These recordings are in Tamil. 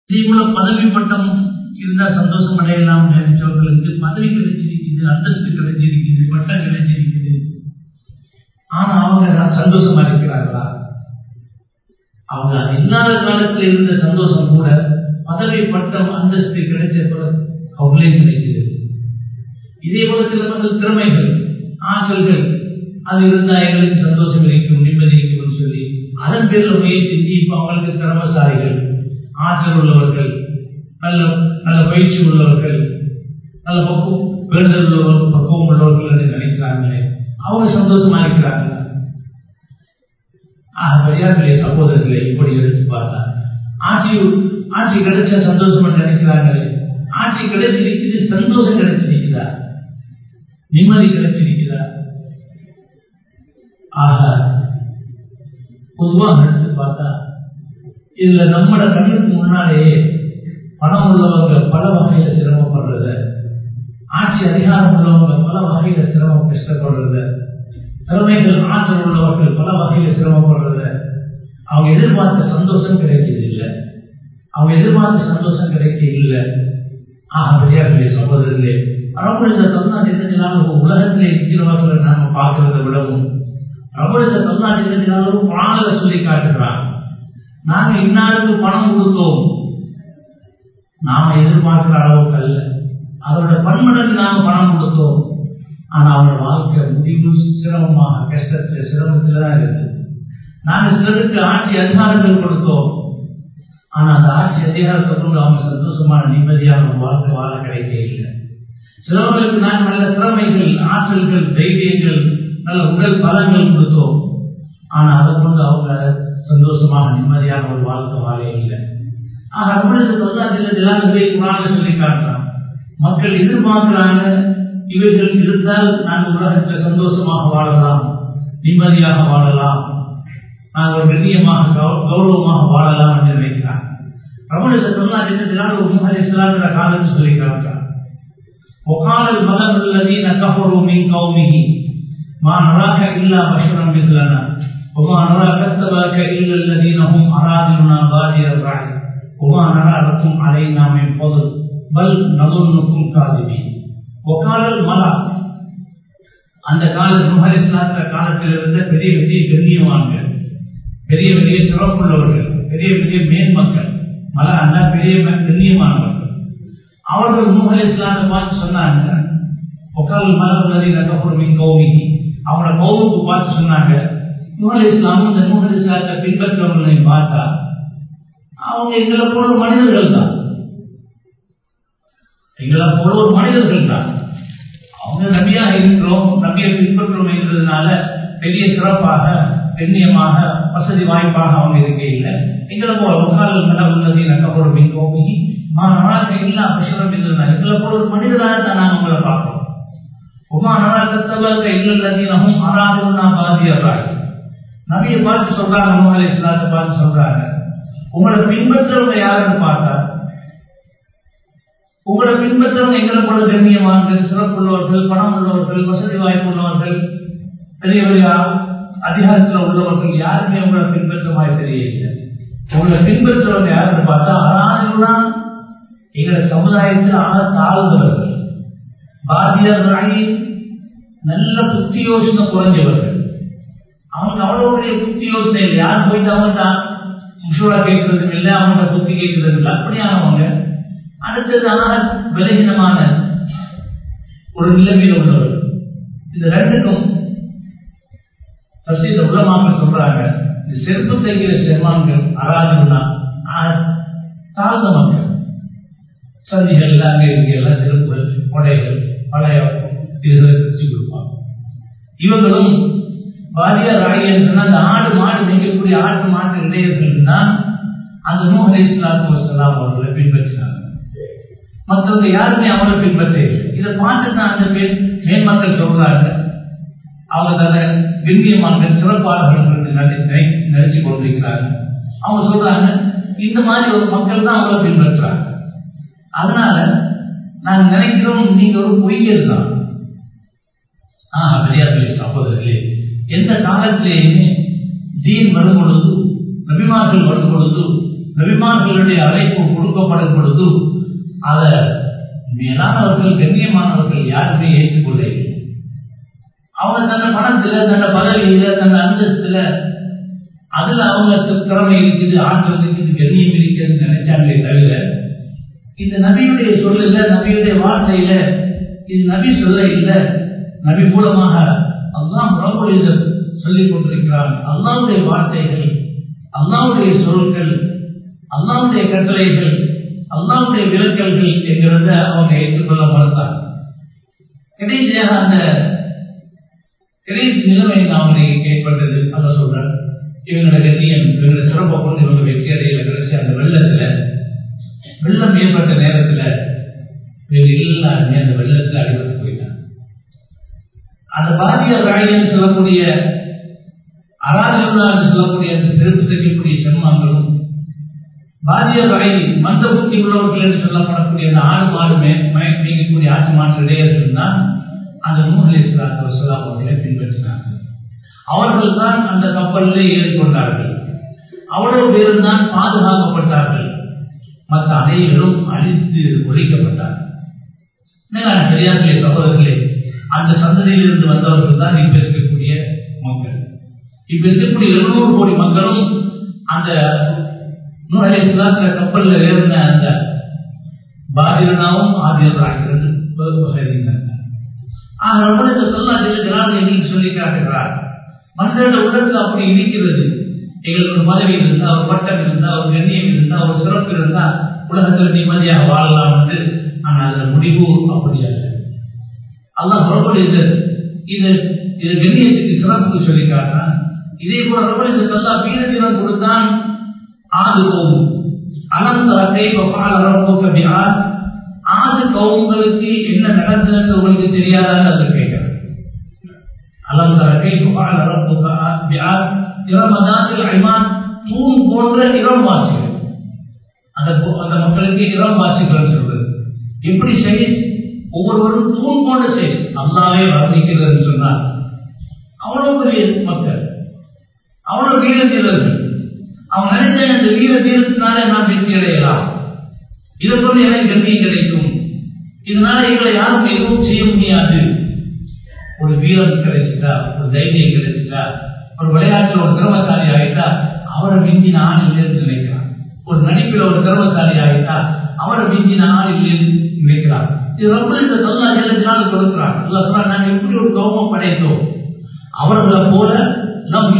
இதேபோல பதவி பட்டம் இருந்தா சந்தோஷம் அடையலாம் நினைச்சவர்களுக்கு பதவி கிடைச்சிருக்குது அந்தஸ்து கிடைச்சிருக்குது பட்டம் கிடைச்சிருக்குது ஆனா அவங்க சந்தோஷமா இருக்கிறார்களா அவங்க இல்லாத காலத்தில் இருந்த சந்தோஷம் கூட பதவி பட்டம் அந்தஸ்து கிடைச்ச அவங்களே கிடைக்கிறது இதே போல சில மக்கள் திறமைகள் ஆற்றல்கள் அது இருந்தா எங்களுக்கு சந்தோஷம் இருக்கும் நிம்மதி இருக்கும் சொல்லி அதன் பேரில் முயற்சி இப்ப அவங்களுக்கு திறமசாலிகள் ஆற்றல் உள்ளவர்கள் நல்ல நல்ல பயிற்சி உள்ளவர்கள் நல்ல பக்குவம் வேண்டல் உள்ளவர்கள் பக்குவம் உள்ளவர்கள் என்று நினைக்கிறாங்களே அவங்க சந்தோஷமா இருக்கிறாங்களா பெரியார்களே சகோதரர்களே இப்படி எடுத்து பார்த்தா ஆட்சி ஆட்சி கிடைச்ச சந்தோஷம் நினைக்கிறாங்களே ஆட்சி கிடைச்சிருக்குது சந்தோஷம் கிடைச்சிருக்குதா நிம்மதி கிடைச்சிருக்குதா ஆக பொதுவாக எடுத்து பார்த்தா இதுல நம்மட கண்ணுக்கு முன்னாலேயே பணம் உள்ளவங்க பல வகையில சிரமப்படுறத ஆட்சி அதிகாரம் உள்ளவங்க பல வகையில சிரமம் கஷ்டப்படுறத திறமைகள் ஆற்றல் உள்ளவர்கள் பல வகையில சிரமப்படுறத அவங்க எதிர்பார்த்த சந்தோஷம் கிடைக்கிறது இல்லை அவங்க எதிர்பார்த்த சந்தோஷம் கிடைக்க இல்லை ஆக பெரியார்களே சகோதரர்களே ரபுலிச தந்தா சிந்தத்தினாலும் உலகத்திலே இருக்கிறவர்களை நாம பார்க்கிறத விடவும் ரபுலிச தந்தா சிந்தத்தினாலும் குரானில சொல்லி காட்டுகிறான் நாங்க இன்னாருக்கு பணம் கொடுத்தோம் நாம எதிர்பார்க்கிற அளவுக்கு அல்ல அதோட பன்மடங்கு நாம பணம் கொடுத்தோம் ஆனா அவனோட வாழ்க்கை முடிவு சிரமமாக கஷ்டத்துல சிரமத்துல தான் இருக்கு நாங்க சிலருக்கு ஆட்சி அதிகாரங்கள் கொடுத்தோம் ஆனா அந்த ஆட்சி அதிகாரத்தை கொண்டு அவங்க சந்தோஷமான நிம்மதியான ஒரு வாழ்க்கை வாழ கிடைக்க இல்லை சிலவர்களுக்கு நாங்கள் நல்ல திறமைகள் ஆற்றல்கள் தைரியங்கள் நல்ல உடல் பலங்கள் கொடுத்தோம் ஆனா அதை கொண்டு அவங்க சந்தோஷமாக நிம்மதியான ஒரு வாழ்க்கை வாழ இல்லை ஆக நம்மளுக்கு தொல்லாத்திலாம் குரான சொல்லி காட்டுறான் மக்கள் எதிர்பார்க்கிறாங்க இவைகள் இருந்தால் நாங்கள் உலகத்தில் சந்தோஷமாக வாழலாம் நிம்மதியாக வாழலாம் நாங்கள் கண்ணியமாக கௌரவமாக வாழலாம் என்று நினைக்கிறாங்க ரமணித தொல்லாத்தினால் ஒரு முகலை இஸ்லாங்கிற காலத்தை சொல்லி காட்டுறான் وقال الملأ الذين كفروا من قومه ما نراك إلا بشرا مثلنا وما نرى كتبك إلا الذين هم أرادلنا بادي الرعي وما نرى لكم علينا من فضل بل نظنكم كاذبين وقال الملأ அந்த கால நுகர் இஸ்லாத்திர காலத்தில் இருந்த பெரிய பெரிய கண்ணியவான்கள் பெரிய பெரிய சிறப்புள்ளவர்கள் பெரிய பெரிய மேன்மக்கள் மல அண்ணா பெரிய கண்ணியமானவர்கள் அவர்கள் நூகல் இஸ்லாத்தை பார்த்து சொன்னாங்க ஒக்கால் மலர்வதி நகப்பொருமின் கௌமி அவங்களோட கௌமுக்கு பார்த்து சொன்னாங்க நூகல் இஸ்லாம் இந்த நூகல் இஸ்லாத்தை பின்பற்றவர்களை பார்த்தா அவங்க எங்களை போல மனிதர்கள் தான் எங்களை போல ஒரு மனிதர்கள் தான் அவங்க நபியாக இருக்கிறோம் நபியை பின்பற்றோம் என்றதுனால பெரிய சிறப்பாக கண்ணியமாக வசதி வாய்ப்பாக அவங்க இருக்க இல்லை எங்களை போல ஒக்கால் மலர்வதி நகப்பொருமின் கௌமி மாணவராக எல்லா பசுரம் இருந்தார் எங்களை போல ஒரு மனிதராக தான் நாங்கள் உங்களை பார்க்கிறோம் உமா நராக்கத்தவர்க இல்லல்லதீனமும் அராதுன்னா பாதியறாய் நபியை பார்த்து சொல்றாங்க முகமது இஸ்லாத்தை பார்த்து சொல்றாங்க உங்களை பின்பற்றவங்க யாருன்னு பார்த்தா உங்களை பின்பற்றவங்க எங்களை போல கண்ணியமானவர்கள் சிறப்புள்ளவர்கள் பணம் உள்ளவர்கள் வசதி வாய்ப்பு உள்ளவர்கள் பெரிய பெரிய அதிகாரத்தில் உள்ளவர்கள் யாருமே உங்களை பின்பற்றமாய் தெரியல உங்களை பின்பற்றவங்க யாருன்னு பார்த்தா அராதுதான் எங்களை சமுதாயத்தில் ஆக தாழ்ந்தவர்கள் பாதியர்களாகி நல்ல புத்தி யோசனை குறைஞ்சவர்கள் அவங்க அவ்வளவு பெரிய புத்தி யோசனை இல்லை யார் போயிட்டு அவங்க முஷூரா கேட்கறதும் இல்லை அவங்க புத்தி கேட்கறது இல்லை அப்படியானவங்க அடுத்ததாக விலகினமான ஒரு நிலைமையில் உள்ளவர் இந்த ரெண்டுக்கும் தசீத உலமாக்கள் சொல்றாங்க இந்த செருப்பு தைக்கிற செம்மான்கள் அராஜுனா தாழ்ந்த மக்கள் சந்திகள் எல்லாமே இருக்கு எல்லாம் செருப்புகள் கொடைகள் பழைய இதுகளை பிரிச்சு கொடுப்பாங்க இவங்களும் பாரியார் ராயன்னு சொன்னா அந்த ஆடு மாடு மேய்க்கக்கூடிய ஆட்டு மாட்டு இடையர்கள் தான் அந்த நூஹலை இஸ்லாத்து வசலாம் அவர்களை பின்பற்றினாங்க மற்றவங்க யாருமே அவரை பின்பற்றவில்லை இதை பார்த்து தான் அந்த பேர் மேன்மக்கள் சொல்றாங்க அவங்க தன்னை விரும்பியமான சிறப்பாளர்கள் என்று நினைச்சு கொண்டிருக்கிறாங்க அவங்க சொல்றாங்க இந்த மாதிரி ஒரு மக்கள் தான் அவரை பின்பற்றுறாங்க அதனால நாங்க நினைக்கிறோம் நீங்க ஒரு பொய்யர் தான் ஆஹ் பெரியார்களே சகோதரர்களே எந்த காலத்திலேயுமே தீன் வரும் பொழுது நபிமார்கள் வரும் பொழுது நபிமார்களுடைய அழைப்பு கொடுக்கப்படும் பொழுது அதை மேலானவர்கள் கண்ணியமானவர்கள் யாருமே ஏற்றுக்கொள்ளவில்லை அவங்க தன்னை பணத்துல தன்னை பதவியில தன்னை அந்தஸ்துல அதுல அவங்களுக்கு திறமை இருக்குது ஆற்றல் இருக்குது கண்ணியம் இருக்குதுன்னு நினைச்சாங்களே தவிர இந்த நபியுடைய சொல்லுல நபியுடைய வார்த்தையில இது நபி சொல்ல இல்ல நபி மூலமாக அல்லாம் ரபுல் சொல்லிக் கொண்டிருக்கிறான் அல்லாவுடைய வார்த்தைகள் அல்லாவுடைய சொற்கள் அல்லாவுடைய கட்டளைகள் அல்லாவுடைய விலக்கல்கள் என்கிறத அவங்க ஏற்றுக்கொள்ள மறுத்தாங்க கடைசியாக அந்த கடைசி நிலைமை அவங்களுக்கு ஏற்பட்டது அதை சொல்றார் இவங்களோட கண்ணியம் இவங்களோட சிறப்பை கொண்டு இவங்க வெற்றி அடையில கடைசி அந்த வெள்ளத்துல வெள்ளம் ஏற்பட்ட நேரத்துல இவங்க எல்லாருமே அந்த வெள்ளத்துல அடிபட்டு போயிட்டாங்க அந்த பாதிய ராயின்னு சொல்லக்கூடிய அராஜுல்லான்னு சொல்லக்கூடிய அந்த செருப்பு தைக்கக்கூடிய செம்மாங்களும் பாதிய ராய் மந்த புத்தி உள்ளவர்கள் என்று சொல்லப்படக்கூடிய அந்த ஆடு மாடு மேய்க்கக்கூடிய ஆட்டு மாற்று இடையர்கள் தான் அந்த நூல் இஸ்லாத்து வசலாம் அவர்களை பின்பற்றினார்கள் அவர்கள் தான் அந்த கப்பலிலே ஏறிக்கொண்டார்கள் அவ்வளவு பேரும் தான் பாதுகாக்கப்பட்டார்கள் மற்ற அனைவரும் அழித்து ஒழிக்கப்பட்டார்கள் பெரியார்களே சகோதரர்களே அந்த சந்ததியிலிருந்து வந்தவர்கள் தான் இப்ப இருக்கக்கூடிய மக்கள் இப்ப இருக்கக்கூடிய இருநூறு கோடி மக்களும் அந்த நூறு இஸ்லாத்துல கப்பல்ல ஏறின அந்த பாதிரனாவும் ஆதிரனாகிறது ஆக ரொம்ப இந்த சொல்லாட்டில் இன்னைக்கு சொல்லி காட்டுகிறார் மனிதர்கள் உள்ளத்துல அப்படி இருக்கிறது எங்களுக்கு ஒரு பதவி இருந்தா ஒரு பட்டம் இருந்தா ஒரு கண்ணியம் இருந்தா ஒரு சிறப்பு இருந்தா உலகத்தில் நிம்மதியாக வாழலாம் என்று ஆனால் அதுல முடிவு அப்படி அல்ல அல்லாஹ் புறப்படுகிறது இது இது கண்ணியத்துக்கு சிறப்புக்கு சொல்லி காட்டான் இதே போல ரபுலிசத் அல்லா வீரத்தினம் கொடுத்தான் ஆது போகும் அனந்தரத்தை ரப்போக்க ஆது கவுங்களுக்கு என்ன நடந்ததுன்னு உங்களுக்கு தெரியாதான்னு அது கேட்கிறேன் அலந்தரத்தை ரப்போக்க இரமதாத்தில் அய்மான் தூண் போன்ற இரவாசிகள் அந்த அந்த மக்களுக்கு இரவாசிகள் சொல்றது எப்படி சைஸ் ஒவ்வொருவரும் தூண் போன்ற சைஸ் அல்லாவே வர்ணிக்கிறது சொன்னார் அவ்வளவு பெரிய மக்கள் அவ்வளவு வீர தீரர்கள் அவன் நினைச்ச இந்த வீர தீரத்தினாலே நாம் வெற்றி அடையலாம் இதை கொண்டு எனக்கு கண்ணியம் கிடைக்கும் இதனால எங்களை யாரும் எதுவும் செய்ய முடியாது ஒரு வீரம் கிடைச்சிட்டா ஒரு தைரியம் கிடைச்சிட்டா ஒரு விளையாட்டுல ஒரு திறமசாலி ஆகிட்டா அவரை மிஞ்சின ஆள் இல்லைன்னு நினைக்கிறான் ஒரு நடிப்பில் ஒரு திறமசாலி ஆகிட்டா அவரை மிஞ்சின ஆள் இல்லைன்னு நினைக்கிறான் இது ரொம்ப இந்த தல்லா ஜெலத்தினால் கொடுக்கிறான் அல்லா சொல்றா நாங்கள் எப்படி ஒரு கௌமம் படைத்தோம் அவர்களை போல நம்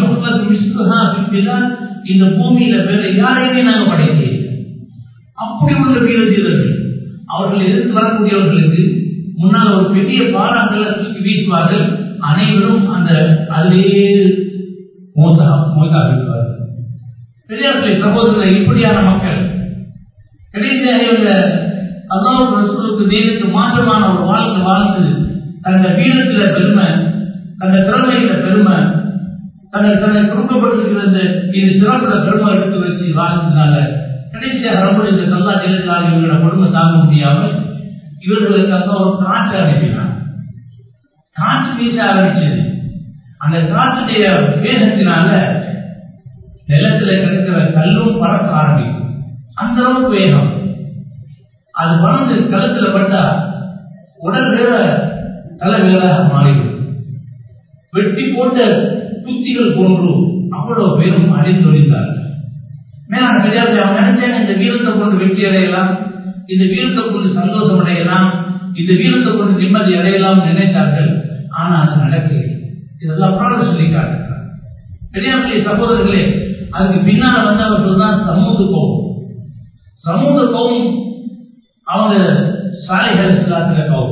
இந்த பூமியில வேற யாரையுமே நாங்க படைத்தேன் அப்படி உள்ள வீர வீரர்கள் அவர்கள் எதிர்த்து வரக்கூடியவர்களுக்கு முன்னால் ஒரு பெரிய பாறாங்களை தூக்கி வீசுவார்கள் அனைவரும் அந்த அதிலே மோதா மோதா விடுவார்கள் பெரியார்களை சகோதரர்கள் இப்படியான மக்கள் கடைசியாக இவங்க அல்லாஹ் ரசூலுக்கு தேவிக்கு மாற்றமான ஒரு வாழ்க்கை வாழ்ந்து தன்னை வீரத்துல பெருமை தன்னை திறமையில பெருமை தன்னை தன்னை கொடுக்கப்பட்டிருக்கிற இந்த இது சிறப்புல பெருமை எடுத்து வச்சு வாழ்ந்ததுனால கடைசியாக ரொம்ப இந்த தல்லா ஜெயலலிதா இவங்களோட கொடுமை தாங்க முடியாமல் இவர்களுக்கு அந்த ஒரு காற்று அனுப்பினார் காற்று வீச ஆரம்பிச்சது அந்த காற்றுடைய வேகத்தினால நிலத்துல கிடைக்கிற கல்லும் பறக்க ஆரம்பிக்கும் அந்த அளவுக்கு வேகம் அது பறந்து கழுத்துல பட்டா உடல் வேற தலை வேறாக மாறிவிடும் வெட்டி போட்ட குத்திகள் போன்று அவ்வளவு பேரும் அழிந்தொழிந்தார்கள் மேலான பெரியார்கள் அவன் நினைச்சேன் இந்த வீரத்தை கொண்டு வெற்றி அடையலாம் இந்த வீரத்தை கொண்டு சந்தோஷம் அடையலாம் இந்த வீரத்தை கொண்டு நிம்மதி அடையலாம் நினைத்தார்கள் ஆனா அது நடக்கவில்லை இதெல்லாம் அப்புறம் சொல்லி காட்டுகிறார் பெரியார்களே சகோதரர்களே அதுக்கு பின்னால வந்தவர்கள் தான் சமூக கோவம் சமூக கோவம் அவங்க சாலைகள் இஸ்லாத்துல கோவம்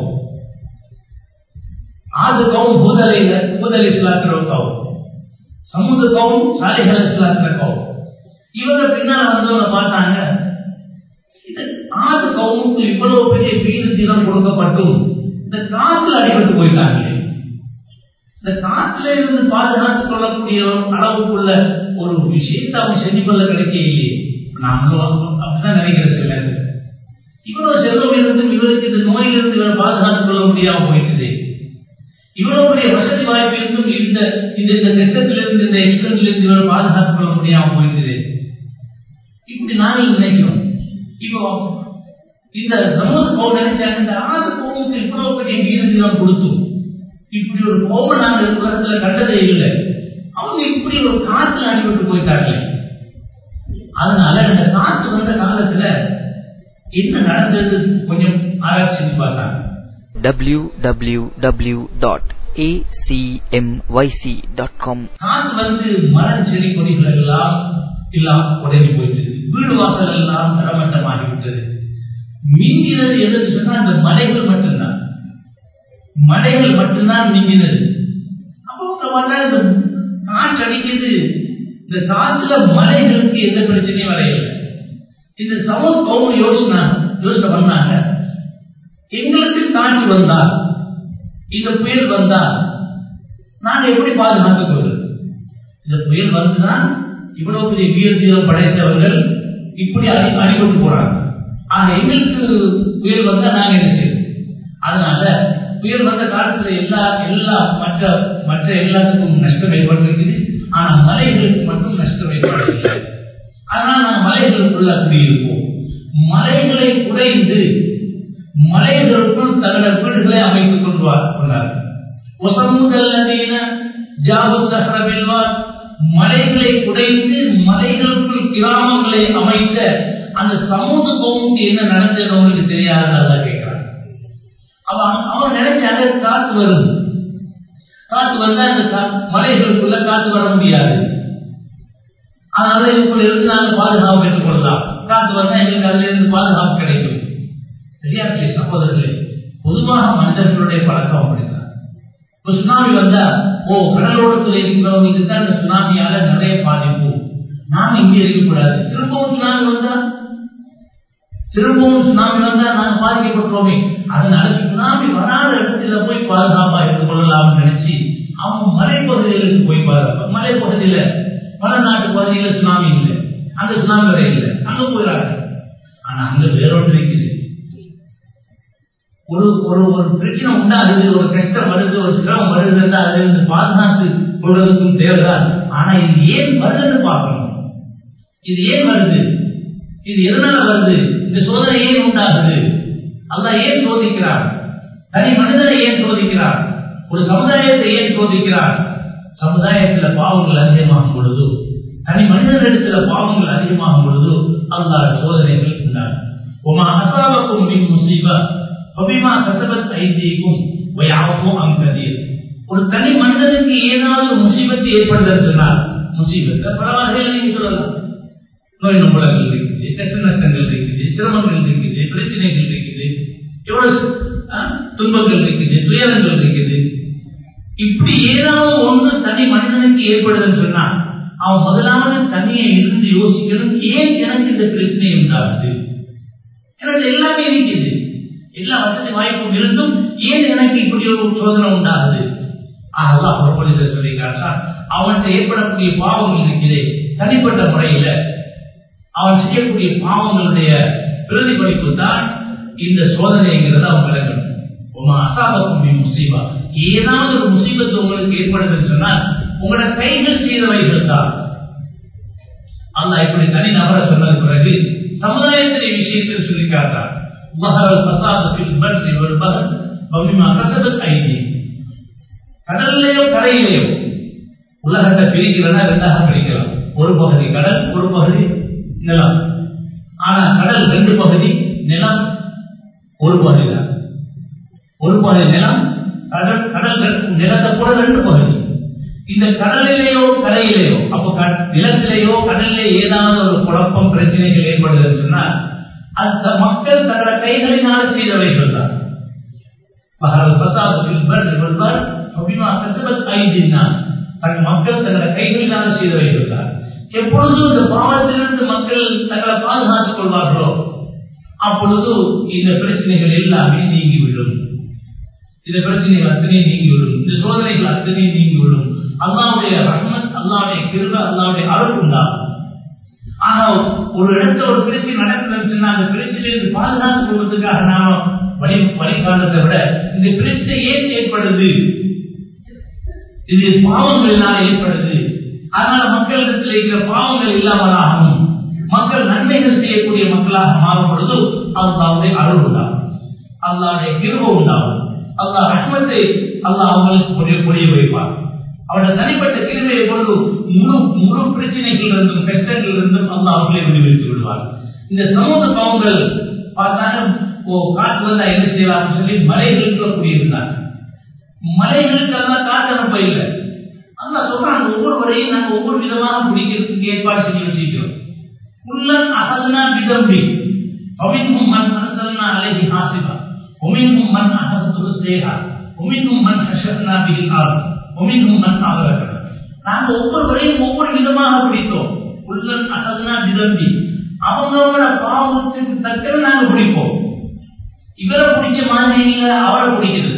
ஆது கோவம் பூதலையில பூதலை இஸ்லாத்துல கோவம் சமூக கோவம் சாலைகள் இஸ்லாத்துல கோவம் இவங்க பின்னால வந்தவங்க பார்த்தாங்க இந்த ஆது கவுமுக்கு இவ்வளவு பெரிய வீர தீரம் கொடுக்கப்பட்டும் இந்த காத்துல அடிபட்டு போயிட்டாங்களே இந்த காத்துல இருந்து பாதுகாத்துக் கொள்ளக்கூடிய அளவுக்குள்ள ஒரு விஷயத்தை அவங்க செஞ்சு கொள்ள கிடைக்கலையே நாமளும் அப்படிதான் நினைக்கிற சில இவ்வளவு செல்வம் இருந்தும் இவருக்கு இந்த நோயிலிருந்து இவரை பாதுகாத்துக் கொள்ள முடியாம போயிட்டுது இவ்வளவு பெரிய வசதி வாய்ப்பு இருந்தும் இந்த இந்த இந்த கஷ்டத்திலிருந்து இந்த எக்ஸ்டன்ல இருந்து இவரை பாதுகாத்துக் கொள்ள முடியாம போயிட்டுது இப்படி நாங்கள் நினைக்கிறோம் இப்போ இந்த சமூக கவுன் நினைச்சாங்க இந்த ஆறு கோமுக்கு இவ்வளவு பெரிய வீரதீரம் கொடுத்தோம் இப்படி ஒரு கோபம் நாங்கள் உலகத்துல கண்டதே இல்லை அவங்க இப்படி ஒரு காத்துல அடிபட்டு போயிட்டாங்க அதனால இந்த காத்து வந்த காலத்துல என்ன நடந்தது கொஞ்சம் ஆராய்ச்சி செஞ்சு பார்த்தாங்க www.acmyc.com காத்து வந்து மரம் செடி கொடிகள் எல்லாம் எல்லாம் உடனே போயிட்டு வீடு வாசல் எல்லாம் தரமட்டமாகி விட்டது மிஞ்சினது எதுன்னு சொன்னா அந்த மலைகள் மட்டும்தான் மலைகள் மட்டும்தான் மிஞ்சினது அப்போ இந்த மலை இந்த காற்று அடிக்குது இந்த காத்துல மலைகளுக்கு எந்த பிரச்சனையும் வரையில இந்த சமூக கவுன் யோசனை யோசனை பண்ணாங்க எங்களுக்கு காற்று வந்தா இந்த புயல் வந்தா நாங்க எப்படி பாதுகாத்துக் கொள்வது இந்த புயல் வந்துதான் இவ்வளவு பெரிய வீர தீரம் படைத்தவர்கள் இப்படி அடி அடிபட்டு போறாங்க ஆக எங்களுக்கு புயல் வந்தா நாங்க என்ன செய்யணும் அதனால புயல் வந்த காலத்துல எல்லா எல்லா மற்ற மற்ற எல்லாத்துக்கும் நஷ்டம் ஏற்பட்டிருக்குது ஆனா மலைகளுக்கு மட்டும் நஷ்டம் ஏற்படவில்லை அதனால நாங்க மலைகளுக்குள்ள குடியிருப்போம் மலைகளை குறைந்து மலைகளுக்குள் தங்கள் வீடுகளை அமைத்துக் கொள்வார் கொண்டார் ஒசமுதல்லதீன ஜாபு சஹரபில்வார் மலைகளை குடைந்து மலைகளுக்குள் கிராமங்களை அமைத்த அந்த சமூக கோமுக்கு என்ன நடந்தது அவங்களுக்கு தெரியாததா கேட்கிறாங்க அவன் அவன் நினைச்சாங்க காத்து வரும் காத்து வந்தா அந்த கா- மலைகளுக்குள்ள காத்து வர முடியாது அதனால இதுக்குள்ள இருந்து நாங்க பாதுகாப்பு பெற்றுக் கொள்ளலாம் காத்து வந்தா எங்களுக்கு அதுல இருந்து பாதுகாப்பு கிடைக்கும் பெரியார்களே சகோதரர்களே பொதுவாக மனிதர்களுடைய பழக்கம் அப்படித்தான் இப்ப சுனாமி வந்தா ஓ கடலோரத்தில் இருக்கிறவங்க இதுதான் இந்த சுனாமியால நிறைய பாதிப்பு நாம இங்கே இருக்கக்கூடாது திரும்பவும் சுனாமி வந்தா திரும்பவும் சுனாமி வந்தா நாங்க பாதிக்கப்பட்டுருவோமே அதனால சுனாமி வராத இடத்துல போய் பாதுகாப்பா இருந்து கொள்ளலாம்னு நினைச்சு அவங்க மலைப்பகுதிகளுக்கு போய் பாதுகாப்பு மலைப்பகுதியில பல நாட்டு பகுதியில சுனாமி இல்லை அந்த சுனாமி வரை இல்லை அங்க போயிடாங்க ஆனா அங்க வேறொன்று இருக்குது ஒரு ஒரு ஒரு பிரச்சனை உண்டாகுது ஒரு கஷ்டம் வருது ஒரு சிரமம் வருதுன்னா அதுல இருந்து பாதுகாத்து கொள்வதற்கும் தேவைதான் ஆனா இது ஏன் வருதுன்னு பார்க்கணும் இது ஏன் வருது இது எதனால வருது இந்த சோதனை ஏன் உண்டாகுது அல்லாஹ் ஏன் சோதிக்கிறார் தனி மனிதனை ஏன் சோதிக்கிறார் ஒரு சமுதாயத்தை ஏன் சோதிக்கிறார் சமுதாயத்துல பாவங்கள் அதிகமாகும் பொழுது தனி மனிதனிடத்துல பாவங்கள் அதிகமாகும் பொழுது அல்லாஹ் சோதனைகள் உண்டாகும் உமா அசாபக்கும் மின் முசீபா பபிமா கசபத் ஐதீக்கும் வயாவும் அங்கதீர் ஒரு தனி மனிதனுக்கு ஏதாவது ஒரு முசீபத்து ஏற்படுதுன்னு சொன்னால் முசீபத்தை பல வகையில் நீங்க சொல்லலாம் நோய் நம்பளங்கள் இருக்குது கஷ்ட நஷ்டங்கள் இருக்குது சிரமங்கள் இருக்குது பிரச்சனைகள் இருக்குது எவ்வளவு ஆ, துன்பங்கள் இருக்குது துயரங்கள் இருக்குது இப்படி ஏதாவது ஒன்று தனி மனிதனுக்கு ஏற்படுதுன்னு சொன்னா அவன் முதலாவது தனியை இருந்து யோசிக்கணும் ஏன் எனக்கு இந்த பிரச்சனை உண்டாகுது எனக்கு எல்லாமே இருக்குது எல்லா வசதி வாய்ப்பும் இருந்தும் ஏன் எனக்கு இப்படி ஒரு சோதனை உண்டாகுது அல்லாஹ் ஒரு சொல்லியிருக்காரு அவன்கிட்ட ஏற்படக்கூடிய பாவங்கள் இருக்குது தனிப்பட்ட முறையில அவன் செய்யக்கூடிய பாவங்களுடைய பிரதிபலிப்பு தான் இந்த சோதனைங்கிறத அவன் விளங்கணும் உமா அசாபக்கும் முசீபா ஏதாவது ஒரு முசீபத்து உங்களுக்கு ஏற்படுதுன்னு சொன்னால் உங்களோட கைகள் செய்தவைகள் தான் அல்லாஹ் இப்படி தனி நபரை சொன்னது பிறகு சமுதாயத்திலே விஷயத்தில் சொல்லி காட்டார் மகரல் பசாதத்தில் பற்றி ஒரு பகல் பவிமா கசபத் ஐதி கடல்லையோ கரையிலையோ உலகத்தை பிரிக்கிறதா ரெண்டாக பிரிக்கலாம் ஒரு பகுதி கடல் ஒரு பகுதி நிலம் ஆனா கடல் ரெண்டு பகுதி நிலம் ஒரு பகுதி தான் ஒரு பகுதி நிலம் கடல் கடல் ரெண்டு- நிலத்தை கூட ரெண்டு பகுதி இந்த கடலிலேயோ கரையிலேயோ அப்போ க- நிலத்திலேயோ கடலிலே ஏதாவது ஒரு குழப்பம் பிரச்சனைகள் ஏற்படுதுன்னு சொன்னா அந்த மக்கள் தங்கள கைகளினால் செய்தவைகள் தான் மகரல் பசாதத்தில் பர் இவர்கள் அபிமா கசபத் ஐந்தினான் தன் மக்கள் தங்கள கைகளினால் செய்தவைகள் தான் எப்பொழுதும் இந்த பாவத்திலிருந்து மக்கள் தங்களை பாதுகாத்துக் கொள்வார்களோ அப்பொழுது இந்த பிரச்சனைகள் எல்லாமே நீங்கிவிடும் இந்த பிரச்சனைகள் அத்தனை நீங்கிவிடும் இந்த சோதனைகள் அத்தனை நீங்கிவிடும் அல்லாவுடைய ரஹ்மத் அல்லாவுடைய கிருப அல்லாவுடைய அருள் உண்டாகும் ஆனா ஒரு இடத்துல ஒரு பிரச்சனை நடக்குதுன்னு சொன்னா அந்த பிரச்சனையிலிருந்து பாதுகாத்துக் கொள்வதற்காக நாம வழி வழிகாட்டுறதை விட இந்த பிரச்சனை ஏன் ஏற்படுது இது பாவங்களினால் ஏற்படுது அதனால மக்களிடத்தில் இருக்கிற பாவங்கள் இல்லாமல் ஆகணும் மக்கள் நன்மைகள் செய்யக்கூடிய மக்களாக மாறும் பொழுது அல்லாவுடைய அருள் உண்டாகும் அல்லாவுடைய கிருப உண்டாகும் அல்லாஹ் ரஹ்மத்தை அல்லாஹ் அவங்களுக்கு புரிய புரிய வைப்பார் அவருடைய தனிப்பட்ட கிருமையை கொண்டு முழு முழு பிரச்சனைகள் இருந்தும் கஷ்டங்கள் இருந்தும் அல்லாஹ் அவர்களை விடுவித்து விடுவார் இந்த சமூக பாவங்கள் பார்த்தாலும் ஓ காற்று வந்தா என்ன செய்யலாம் சொல்லி மலைகளுக்குள்ள குடியிருந்தாங்க மலைகளுக்கெல்லாம் காற்று அனுப்ப இல்லை அல்லா சொல்றாங்க ஒவ்வொருவரையும் நாங்க ஒவ்வொரு விதமாக பிடிக்கிறதுக்கு ஏற்பாடு செஞ்சு வச்சிருக்கிறோம் உள்ளன் அகதுனா விதம்பி அவின்கும் மண் அரசல்னா அழகி ஹாசிபா ஒமின்கும் மண் அகத்து சேகா ஒமின்கும் மண் ஹஷர்னா பிகில் ஆகும் ஒமின்கும் மண் அவரகர் நாங்க ஒவ்வொருவரையும் ஒவ்வொரு விதமாக பிடித்தோம் உள்ளன் அகதுனா விதம்பி அவங்களோட பாவத்துக்கு தக்கன நாங்க பிடிப்போம் இவரை பிடிச்ச மாதிரி இல்ல அவரை பிடிக்கிறது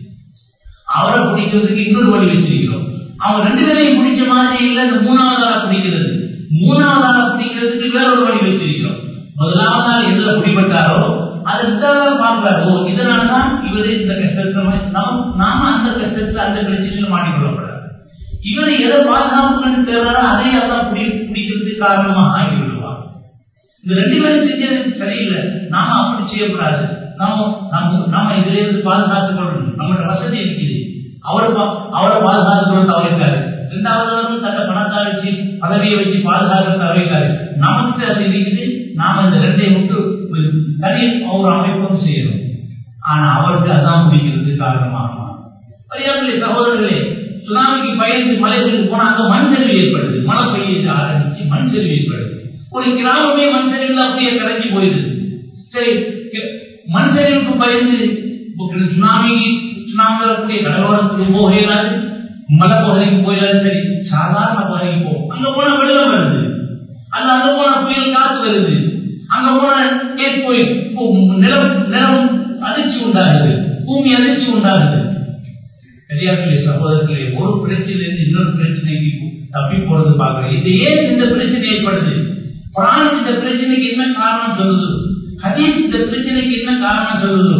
அவரை பிடிக்கிறதுக்கு இன்னொரு வழி வச்சிருக்கிறோம் அவங்க ரெண்டு பேரையும் பிடிச்ச மாதிரி இல்ல இந்த மூணாவது ஆளை பிடிக்கிறது மூணாவது ஆளை பிடிக்கிறதுக்கு வேற ஒரு வழி வச்சிருக்கிறோம் முதலாவது நாள் எதுல பிடிபட்டாரோ அதை ரெண்டாவது பார்க்கிறார் ஓ இதனாலதான் இவரு இந்த கஷ்டத்துல நாம் நாம அந்த கஷ்டத்துல அந்த பிரச்சனையில மாட்டிக்கொள்ளப்படாது இவர் எதை பாதுகாப்பு கண்டு தேர்றாரோ அதை எல்லாம் பிடி பிடிக்கிறதுக்கு காரணமாக ஆகி விடுவார் இந்த ரெண்டு பேரும் செஞ்சது சரியில்லை நாம அப்படி செய்யக்கூடாது நாம நம்ம நாம இதுல இருந்து பாதுகாத்துக் கொள்ளணும் நம்மளோட வசதி இருக்குது அவர் அவரை பாதுகாத்துக் கொள்ள தவறிட்டாரு இரண்டாவது தன்னை பணத்தை வச்சு பதவியை வச்சு பாதுகாக்க தவறிட்டாரு நமக்கு அது இருக்குது நாம இந்த ரெண்டையும் விட்டு தனி ஒரு அமைப்பும் செய்யணும் ஆனா அவருக்கு அதான் பிடிக்கிறது காரணமாக பரியாமலே சகோதரர்களே சுனாமிக்கு பயந்து மலைகளுக்கு போனா அங்க மண் சரிவு ஏற்படுது மழை பெய்ய ஆரம்பிச்சு மண் சரிவு ஏற்படுது ஒரு கிராமமே மண் சரிவில் அப்படியே கரைஞ்சி போயிடுது சரி மண் சரிவுக்கு பயந்து சுனாமி சுனாமி வரக்கூடிய கடலோரத்துக்கு போக இயலாது மலை பகுதிக்கு போயிடாது சரி சாதாரண பகுதிக்கு போகும் அங்க போனா வெள்ளம் வருது அல்ல அங்க போனா புயல் காத்து வருது அங்க போனா ஏன் போய் நிலம் நிலம் அதிர்ச்சி உண்டாகுது பூமி அதிர்ச்சி உண்டாகுது பெரியார்களே சகோதரர்களே ஒரு பிரச்சனையிலிருந்து இன்னொரு பிரச்சனைக்கு தப்பி போறது பார்க்கிறேன் இது ஏன் இந்த பிரச்சனை ஏற்படுது குரான் இந்த பிரச்சனைக்கு என்ன காரணம் சொல்லுது ஹதீஸ் இந்த பிரச்சனைக்கு என்ன காரணம் சொல்லுது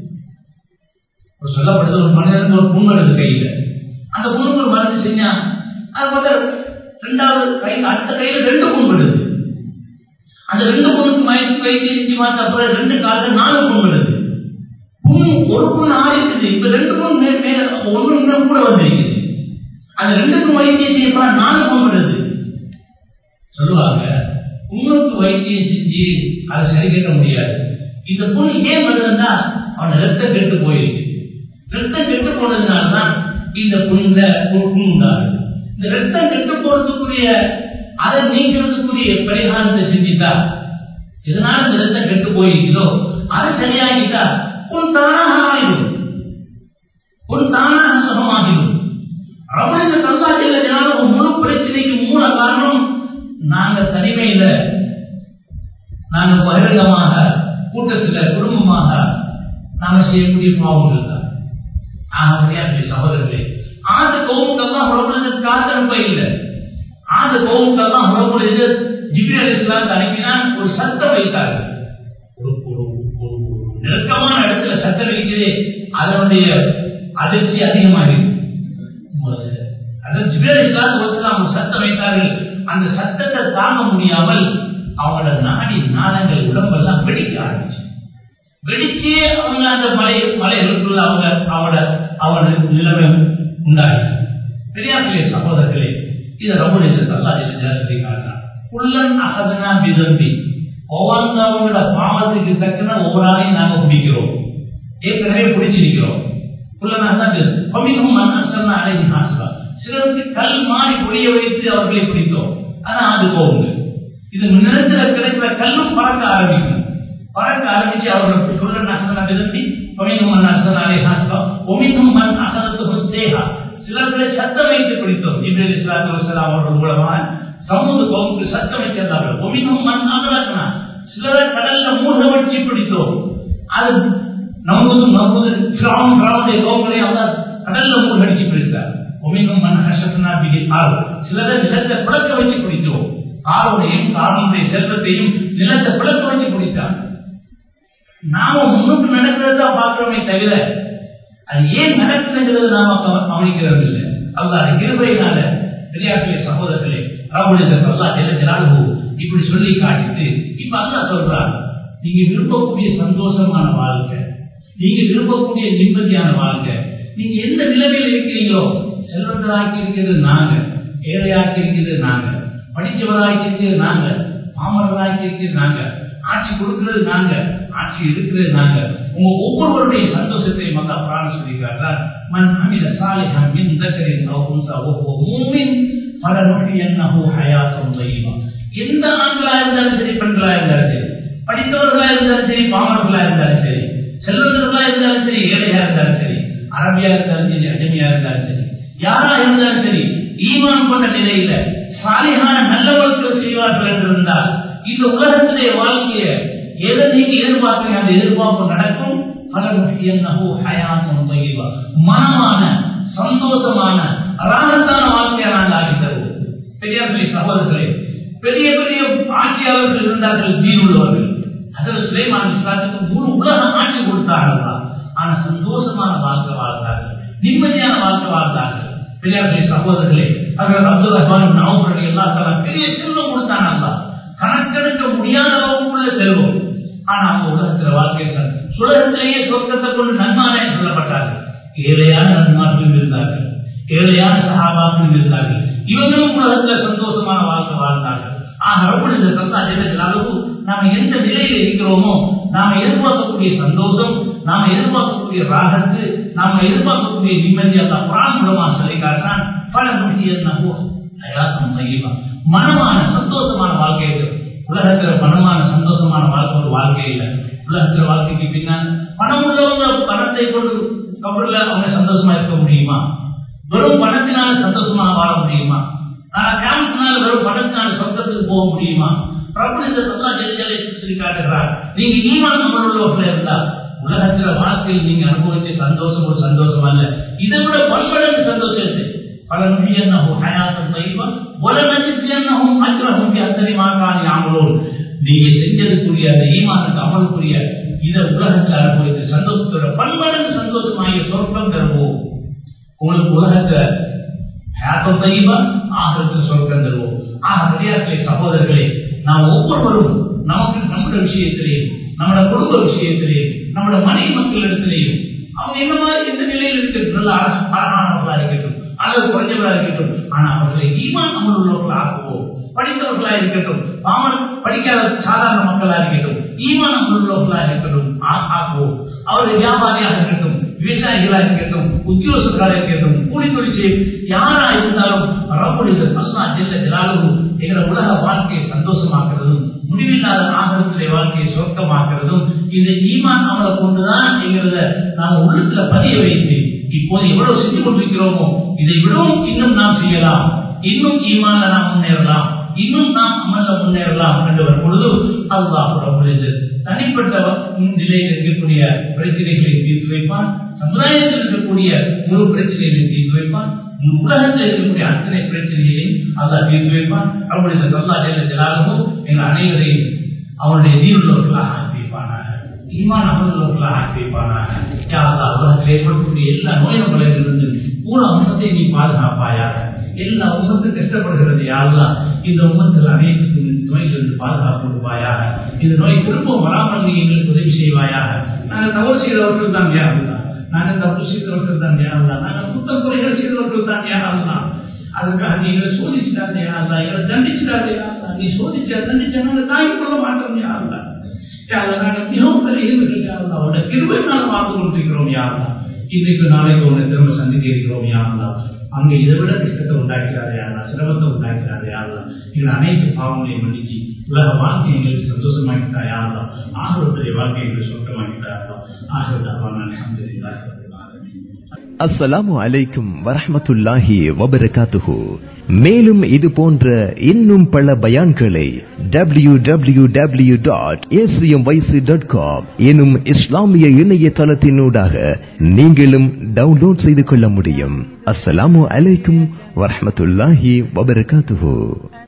சொல்லப்படுது ஒரு மனிதனுக்கு ஒரு புண் வருது கையில அந்த புண்ணுக்கு ஒரு மருந்து செஞ்சா அது பார்த்தா ரெண்டாவது கை அடுத்த கையில ரெண்டு புண் வருது அந்த ரெண்டு புண்ணுக்கு மயக்கு வைத்து செஞ்சு பார்த்த அப்புறம் ரெண்டு காலில் நாலு புண் வருது புண் ஒரு புண் ஆயிருக்குது இப்ப ரெண்டு புண் மேல ஒண்ணு இன்னும் கூட வந்திருக்குது அந்த ரெண்டுக்கும் வைத்தியம் செய்யப்பட நாலு புண் வருது சொல்லுவாங்க புண்ணுக்கு வைத்தியம் செஞ்சு அதை சரி கட்ட முடியாது இந்த புண் ஏன் வருதுன்னா அவன் ரத்தம் கெட்டு போயிருக்கு ரத்தம் கெட்டு போனதுனால்தான் இந்த புண்ணுல புண் உண்டாகுது இந்த ரத்தம் கெட்டு போறதுக்குரிய அதை நீக்கிறதுக்குரிய பரிகாரத்தை செஞ்சுட்டா இதனால இந்த ரத்தம் கெட்டு போயிருக்குதோ அது சரியாகிட்டா புண் தானாக ஆகிடும் புண் தானாக சுகமாகிடும் ரமணிந்த தந்தாச்சியில முழு பிரச்சனைக்கு மூல காரணம் நாங்க தனிமையில நாங்க பகிரங்கமாக கூட்டத்துல குடும்பமாக நாம செய்யக்கூடிய பாவங்கள் தான் ஆகவே சகோதரர்களே ஆது கோமுக்கெல்லாம் உடம்புல காத்திருப்ப இல்லை ஆது கோமுக்கெல்லாம் உடம்புல ஜிபிரல் இஸ்லாம் அனுப்பினால் ஒரு சத்தம் வைத்தார்கள் ஒரு ஒரு நெருக்கமான இடத்துல சத்தம் வைக்கிறதே அதனுடைய அதிர்ச்சி அதிகமாகிறது அதாவது ஜிபிரல் இஸ்லாம் ஒரு சத்தம் வைத்தார்கள் அந்த சத்தத்தை தாங்க முடியாமல் அவங்களோட நாடி நாளங்கள் உடம்பெல்லாம் வெடிக்க ஆரம்பிச்சு வெடிச்சே அவங்க அந்த மலை மலைகளுக்குள்ள அவங்க அவங்களோட அவங்களோட நிலைமை உண்டாயிடுச்சு பெரியார்களே சகோதரர்களே இதை ரொம்ப அல்லா ஜாஸ்தி காரணம் உள்ளன் அகதனா விதம்பி ஒவ்வொருத்தவங்களோட பாவத்துக்கு தக்கன ஒவ்வொரு ஆளையும் நாங்க பிடிக்கிறோம் ஏற்கனவே பிடிச்சிருக்கிறோம் உள்ளனா தான் பமினும் மன்னசன்னா அழகி நாசுவா சிலருக்கு கல் மாறி பொழிய வைத்து அவர்களை பிடித்தோம் அதான் அது போகுங்க இது நிலத்துல கிடைக்கிற கல்லும் பறக்க ஆரம்பிக்கும் பறக்க ஆரம்பிச்சு அவர்கள் சொல்ற நசன விரும்பி ஒமினும் நசனாலே ஹாஸ்கா ஒமினும் மண் அகலத்து ஹுஸ்தேகா சிலர்களை சத்தம் வைத்து பிடித்தோம் இப்ரேல் இஸ்லாத்து வசலாம் அவர்கள் மூலமாக சமூக கோமுக்கு சத்தம் வைச்சிருந்தார்கள் ஒமினும் மண் அகலக்கனா சிலரை கடல்ல மூழ்க வச்சு பிடித்தோம் அது நமதும் நமது கிராமம் கிராமடைய கோமுகளை அவர் கடல்ல மூழ்கடிச்சு பிடித்தார் ஒமினும் மண் ஹசப்னா பிகி ஆள் சிலரை நிலத்தை பிளக்க வச்சு பிடித்தோம் காரோடையும் காரனுடைய செல்வத்தையும் நிலத்தை பிளக்க வச்சு பிடித்தார் நாம முன்னுக்கு நடக்கிறதா பார்க்கிறோமே தவிர அது ஏன் நடக்குதுங்கிறது நாம கவனிக்கிறது இல்லை அல்லாத கிருபையினால பெரியார்களே சகோதரர்களே ரபுடைய அல்லா ஜெல ஜலாலுகு இப்படி சொல்லி காட்டிட்டு இப்ப அல்லாஹ் சொல்றார் நீங்க விரும்பக்கூடிய சந்தோஷமான வாழ்க்கை நீங்க விரும்பக்கூடிய நிம்மதியான வாழ்க்கை நீங்க எந்த நிலைமையில் இருக்கிறீங்களோ செல்வந்தராக்கி இருக்கிறது நாங்க ஏழையாக்கி இருக்கிறது நாங்க படிச்சவராக்கி இருக்கிறது நாங்க மாமல்லராக்கி இருக்கிறது நாங்க ஆட்சி கொடுக்கிறது நாங்க ஆட்சி இருக்கிறது நாங்க உங்க ஒவ்வொருவருடைய சந்தோஷத்தையும் அல்லா பிராண சொல்லிக்கிறார் மன் அமில சாலிஹன் மின் தக்கரின் அவ் உன்சா வஹுவ மூமின் ஃபலனுஹ்யியன்னஹு ஹயாத்தன் தய்யிபா எந்த ஆண்களா இருந்தாலும் சரி பெண்களா இருந்தாலும் சரி படித்தவர்களா இருந்தாலும் சரி பாமர்களா இருந்தாலும் சரி செல்வந்தர்களா இருந்தாலும் சரி ஏழையா இருந்தாலும் சரி அரபியா இருந்தாலும் சரி அடிமையா இருந்தாலும் சரி யாரா இருந்தாலும் சரி ஈமான் கொண்ட நிலையில சாலிகான நல்லவர்கள் செய்வார்கள் என்று இருந்தால் இந்த உலகத்திலே வாழ்க்கைய எதை நீங்க எதிர்பார்க்கிறீங்க அந்த எதிர்பார்ப்பு நடக்கும் பல முக்கியன்னஹு ஹயாத்தன் தய்யிபா மனமான சந்தோஷமான ராகத்தான வாழ்க்கையை நாங்கள் ஆக்கி தருவோம் பெரியார்களே சகோதரர்களே பெரிய பெரிய ஆட்சியாளர்கள் இருந்தார்கள் ஜீன் உள்ளவர்கள் அதில் சுலைமான் இஸ்லாத்துக்கு முழு உலக ஆட்சி கொடுத்தார்கள் ஆனா சந்தோஷமான வாழ்க்கை வாழ்ந்தார்கள் நிம்மதியான வாழ்க்கை வாழ்ந்தார்கள் பெரியார்களே சகோதரர்களே அவர்கள் அப்துல் ரஹ்மான் நாவர்கள் எல்லா தரம் பெரிய செல்வம் கொடுத்தாங்க அல்லா கணக்கெடுக்க முடியாத அளவுக்குள்ள செல்வம் ஆனா அவங்க உலகத்துல வாழ்க்கை சுலகத்திலேயே சொர்க்கத்தை கொண்டு நன்மானே சொல்லப்பட்டார்கள் ஏழையான நன்மார்களும் இருந்தார்கள் ஏழையான சகாபாக்களும் இருந்தார்கள் இவங்களும் உலகத்துல சந்தோஷமான வாழ்க்கை வாழ்ந்தார்கள் ஆக ரப்புல் இந்த சல்லா ஜெகத்தில் அளவு நாம எந்த நிலையில் இருக்கிறோமோ நாம எதிர்பார்க்கக்கூடிய சந்தோஷம் நாம எதிர்பார்க்கக்கூடிய ராகத்து நாம எதிர்பார்க்கக்கூடிய நிம்மதி அந்த புராண மூலமா சொல்லி காட்டான் பல முக்கியம் ஹயாத்தம் செய்யவா மனமான சந்தோஷமான வாழ்க்கை இருக்கு உலகத்துல மனமான சந்தோஷமான வாழ்க்கை ஒரு வாழ்க்கை இல்லை உலகத்துல வாழ்க்கைக்கு பின்னால் பணம் உள்ளவங்க பணத்தை கொண்டு கபூர்ல அவங்க சந்தோஷமா இருக்க முடியுமா வெறும் பணத்தினால சந்தோஷமா வாழ முடியுமா ஆனா கேமத்தினால வெறும் பணத்தினால சொர்க்கத்துக்கு போக முடியுமா பிரபு இந்த சல்லா ஜெயிச்சலை சொல்லி காட்டுகிறார் நீங்க ஈமான் அமல் உள்ளவர்கள் இருந்தா உலகத்துல வாழ்க்கையில் நீங்க அனுபவிச்ச சந்தோஷம் ஒரு சந்தோஷம் அல்ல இதை விட பன்மடங்கு சந்தோஷம் இருக்கு பல நுழியன்னஹு ஹயாத்தன் தைவா வல நஜித்தியன்னஹும் அஜ்ரஹும் பி அஸ்ரி மா கானி அமலூன் நீங்க செஞ்சதுக்குரிய அந்த ஈமானுக்கு அமலுக்குரிய இதை உலகத்தில் அனுபவித்து சந்தோஷத்தோட பன்மடங்கு சந்தோஷமாகிய சொர்க்கம் தருவோம் உங்களுக்கு உலகத்தை ஹேத்தம் தைவா ஆகிறதுக்கு சொர்க்கம் தருவோம் ஆக பெரியார்களே சகோதரர்களே நாம் ஒவ்வொருவரும் நமக்கு நம்முடைய விஷயத்திலேயும் நம்முடைய குடும்ப விஷயத்திலேயும் நம்முடைய மனைவி மக்களிடத்திலேயும் அவங்க என்ன மாதிரி எந்த நிலையில் இருக்கிறது நல்ல அழகானவர்களா இருக்கட்டும் அல்லது குறைஞ்சவர்களா இருக்கட்டும் ஆனா அவர்களை ஈமான் அமல் உள்ளவர்களா ஆக்குவோம் படித்தவர்களா இருக்கட்டும் பாமர் படிக்காத சாதாரண மக்களா இருக்கட்டும் ஈமான் அமல் உள்ளவர்களா இருக்கட்டும் ஆக்குவோம் அவர்கள் வியாபாரியாக இருக்கட்டும் விவசாயிகளா இருக்கட்டும் உத்தியோகர்களா இருக்கட்டும் கூலி தொழில் செய்யும் யாரா இருந்தாலும் ரப்புடைய அல்லா ஜெல்ல ஜலாலும் எங்களை உலக வாழ்க்கையை சந்தோஷமாக்குறதும் முடிவில்லாத ஆகரத்திலே வாழ்க்கையை சொர்க்கமாக்குறதும் இந்த ஈமான் அவளை கொண்டுதான் எங்களத நாங்கள் உள்ளத்துல பதிய வைத்து இப்போது எவ்வளவு செஞ்சு கொண்டிருக்கிறோமோ இதை விடவும் இன்னும் நாம் செய்யலாம் இன்னும் ஈமான்ல நாம் முன்னேறலாம் இன்னும் நாம் அமல்ல முன்னேறலாம் என்று வரும் பொழுது அல்லாஹ் ரபுல் தனிப்பட்ட நிலையில் இருக்கக்கூடிய பிரச்சனைகளை தீர்த்து வைப்பான் சமுதாயத்தில் இருக்கக்கூடிய முழு பிரச்சனைகளை தீர்த்து வைப்பான் உலகத்தில் இருக்கக்கூடிய அத்தனை பிரச்சனைகளையும் அல்லாஹ் தீர்த்து வைப்பான் அவருடைய அல்லா ஜெயல ஜலாகவும் எங்கள் அனைவரையும் அவருடைய தீவுள்ளவர்களாக ஆக்கி வைப்பானாக ஈமான் அமர்ந்தவர்களாக ஆக்கி வைப்பானாக யாரா உலகத்தில் ஏற்படக்கூடிய எல்லா நோய் நோய்களிலிருந்து பூரா உமத்தை நீ பாதுகாப்பாயாக எல்லா உமத்தும் கஷ்டப்படுகிறது யாரெல்லாம் இந்த உமத்தில் அனைத்து நோயிலிருந்து பாதுகாப்பு கொடுப்பாயாக இந்த நோய் திரும்ப வராமல் நீ எங்களுக்கு உதவி செய்வாயாக நாங்கள் தவறு செய்தவர்கள் தான் யாருதான் நாங்கள் தப்பு செய்தவர்கள் தான் யாருதான் நாங்கள் குத்தம் குறைகள் செய்தவர்கள் தான் யாருதான் அதுக்காக நீ எங்களை சோதிச்சுட்டாங்க யாருதான் எங்களை தண்டிச்சுட்டாங்க யாருதான் நீ சோதிச்சா தண்டிச்சா நாங்கள் தாங்கிக் கொள்ள மாட்டோம் யாருதான் யாருதான் நாங்கள் மிகவும் பெரியவர்கள் யாருதான் அவனோட கிருபையினால் வாழ்ந்து கொண்டிருக்கிறோம் யாருதான் இன்றைக்கு நாளைக்கு உன்னை திரும்ப சந்திக்க இருக்கிறோம் யாருதான் அங்க இதை விட கஷ்டத்தை உண்டாக்கிறாரு யாரா சிரமத்தை உண்டாக்கிறாரு யாரா இது அனைத்து பாவங்களையும் மன்னிச்சு உலக வாழ்க்கை எங்களுக்கு சந்தோஷமாக்கிட்டா யாரா ஆகியோருடைய வாழ்க்கை எங்களுக்கு சொந்தமாக்கிட்டா ஆகியோர் அலமதுல்லாஹ் அஸ்ஸலாமு அலைக்கும் வரஹ்மத்துல்லாஹி வபரகாத்துஹு மேலும் இது போன்ற இன்னும் பல பயான்களை W W W dot dot com எனும் இஸ்லாமிய இணையதளத்தினூடாக நீங்களும் டவுன்லோட் செய்து கொள்ள முடியும் அஸ்ஸலாமு அலைக்கும் வரஹ்மத்துல்லாஹி வபரகாத்துஹு